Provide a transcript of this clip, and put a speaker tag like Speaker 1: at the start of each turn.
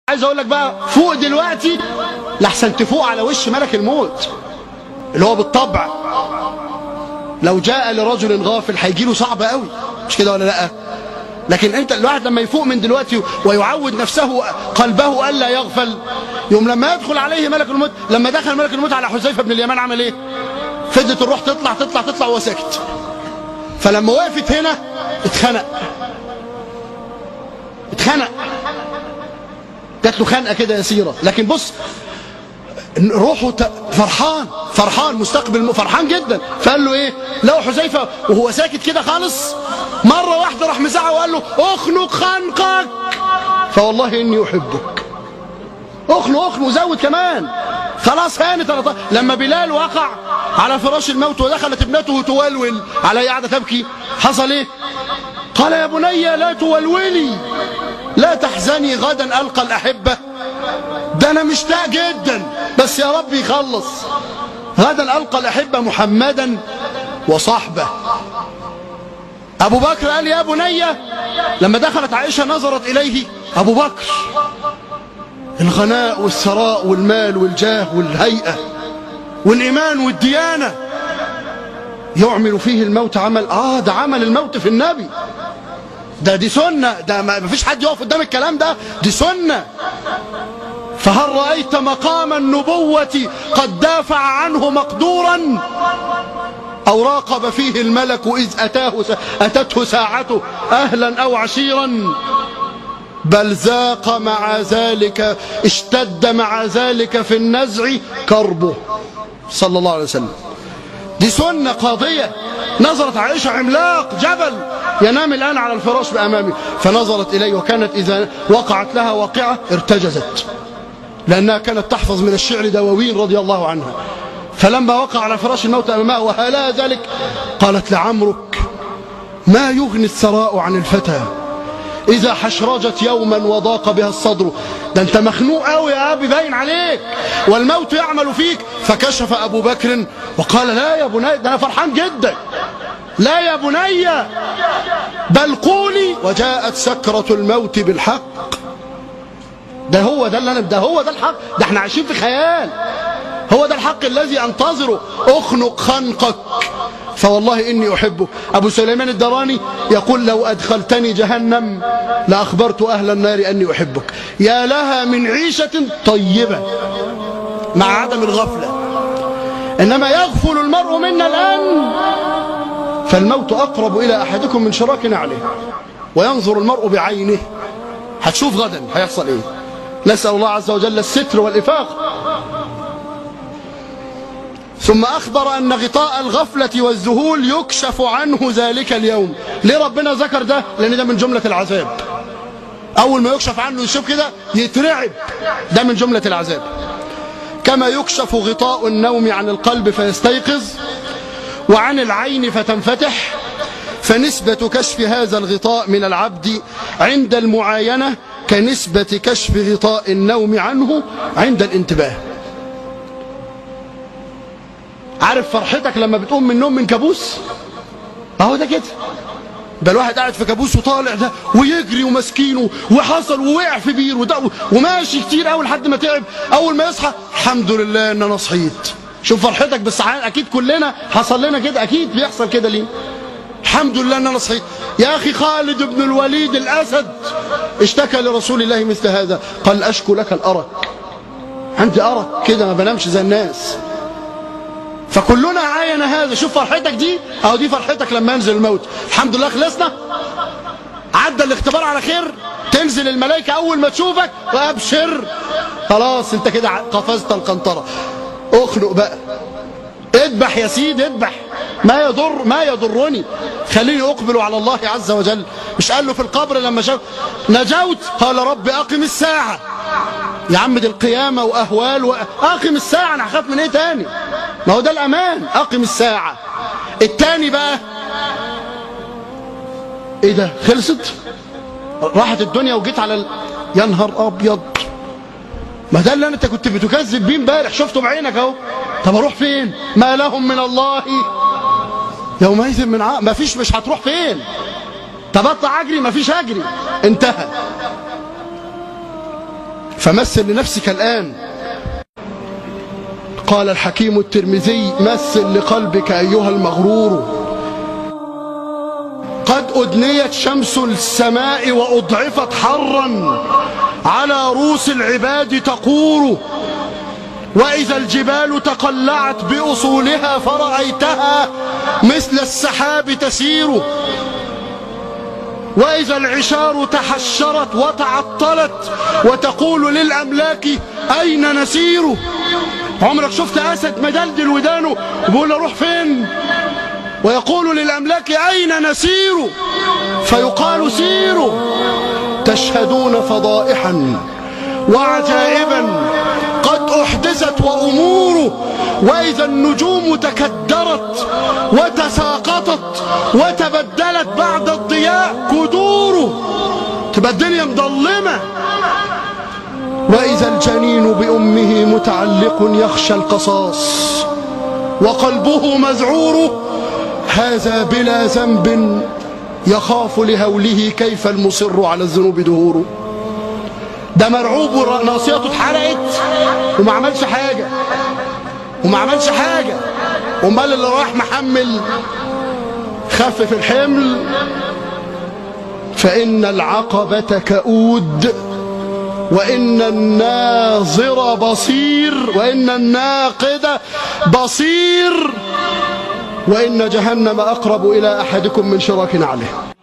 Speaker 1: عايز اقول لك بقى فوق دلوقتي لحسن تفوق على وش ملك الموت اللي هو بالطبع لو جاء لرجل غافل هيجي له صعب قوي مش كده ولا لا لكن انت الواحد لما يفوق من دلوقتي ويعود نفسه قلبه الا يغفل يوم لما يدخل عليه ملك الموت لما دخل ملك الموت على حذيفه بن اليمان عمل ايه فضلت الروح تطلع تطلع تطلع وهو ساكت فلما وقفت هنا اتخنق اتخنق جات له خنقه كده يسيره لكن بص روحه ت... فرحان فرحان مستقبل فرحان جدا فقال له ايه لو حذيفه وهو ساكت كده خالص مره واحده راح مزعق وقال له اخنق خنقك فوالله اني احبك اخنق اخنق وزود كمان خلاص هانت انا ط... لما بلال وقع على فراش الموت ودخلت ابنته تولول على قاعده تبكي حصل ايه قال يا بني لا تولولي لا تحزني غدا القى الاحبه ده انا مشتاق جدا بس يا رب يخلص غدا القى الاحبه محمدا وصحبه ابو بكر قال يا بني لما دخلت عائشه نظرت اليه ابو بكر الغناء والثراء والمال والجاه والهيئه والايمان والديانه يعمل فيه الموت عمل اه ده عمل الموت في النبي ده دي سنه ده ما فيش حد يقف قدام الكلام ده دي سنه فهل رأيت مقام النبوة قد دافع عنه مقدورا أو راقب فيه الملك إذ أتاه أتته ساعته أهلا أو عشيرا بل ذاق مع ذلك اشتد مع ذلك في النزع كربه صلى الله عليه وسلم دي سنة قاضية نظرت عائشة عملاق جبل ينام الآن على الفراش بأمامي فنظرت إليه وكانت إذا وقعت لها واقعة ارتجزت لأنها كانت تحفظ من الشعر دواوين رضي الله عنها فلما وقع على فراش الموت أمامها وهلا ذلك قالت لعمرك ما يغني الثراء عن الفتى إذا حشرجت يوما وضاق بها الصدر ده أنت مخنوق قوي يا أبي باين عليك والموت يعمل فيك فكشف أبو بكر وقال لا يا بني ده أنا فرحان جدا لا يا بني بل قولي وجاءت سكرة الموت بالحق ده هو ده اللي انا ده هو ده الحق ده احنا عايشين في خيال هو ده الحق الذي انتظره اخنق خنقك فوالله اني احبك ابو سليمان الدراني يقول لو ادخلتني جهنم لاخبرت اهل النار اني احبك يا لها من عيشه طيبه مع عدم الغفله انما يغفل المرء منا الان فالموت اقرب الى احدكم من شراك نعله وينظر المرء بعينه هتشوف غدا هيحصل ايه نسأل الله عز وجل الستر والإفاق ثم أخبر أن غطاء الغفلة والذهول يكشف عنه ذلك اليوم ليه ربنا ذكر ده لأن ده من جملة العذاب أول ما يكشف عنه يشوف كده يترعب ده من جملة العذاب كما يكشف غطاء النوم عن القلب فيستيقظ وعن العين فتنفتح فنسبة كشف هذا الغطاء من العبد عند المعاينة كنسبة كشف غطاء النوم عنه عند الانتباه عارف فرحتك لما بتقوم من النوم من كابوس اهو ده كده ده الواحد قاعد في كابوس وطالع ده ويجري ومسكينه وحصل ووقع في بير وده وماشي كتير قوي لحد ما تعب اول ما يصحى الحمد لله ان انا صحيت شوف فرحتك بالسعادة اكيد كلنا حصل لنا كده اكيد بيحصل كده ليه الحمد لله ان انا صحيت يا اخي خالد بن الوليد الاسد اشتكى لرسول الله مثل هذا قال اشكو لك الارق عندي ارق كده ما بنامش زي الناس فكلنا عاين هذا شوف فرحتك دي اهو دي فرحتك لما ينزل الموت الحمد لله خلصنا عدى الاختبار على خير تنزل الملائكه اول ما تشوفك وابشر خلاص انت كده قفزت القنطره اخنق بقى اذبح يا سيدي اذبح ما يضر ما يضرني خليني اقبل على الله عز وجل مش قال له في القبر لما شاف نجوت قال رب اقم الساعه يا عم دي القيامه واهوال و... اقم الساعه انا هخاف من ايه تاني ما هو ده الامان اقم الساعه التاني بقى ايه ده خلصت راحت الدنيا وجيت على ال... يا نهار ابيض ما ده اللي انت كنت بتكذب بيه امبارح شفته بعينك اهو طب اروح فين ما لهم من الله يومئذ من ع... ما فيش مش هتروح فين طب اطلع اجري ما فيش اجري انتهى فمثل لنفسك الآن قال الحكيم الترمذي مثل لقلبك أيها المغرور قد أدنيت شمس السماء وأضعفت حرا على رؤوس العباد تقور وإذا الجبال تقلعت بأصولها فرأيتها مثل السحاب تسير وإذا العشار تحشرت وتعطلت وتقول للأملاك أين نسير عمرك شفت أسد مدلدل ودانه وبيقول أروح فين ويقول للأملاك أين نسير فيقال سيروا تشهدون فضائحا وعجائبا قد أحدثت وأمور وإذا النجوم تكدرت وتساقطت وتبدلت بعد الضياء كدور تبقى الدنيا مظلمة وإذا الجنين بأمه متعلق يخشى القصاص وقلبه مذعور هذا بلا ذنب يخاف لهوله كيف المصر على الذنوب دهوره ده مرعوب وناصيته اتحرقت وما عملش حاجة وما عملش حاجة امال اللي راح محمل خفف الحمل فإن العقبة كؤود وإن الناظر بصير وإن الناقد بصير وإن جهنم أقرب إلى أحدكم من شراك نعله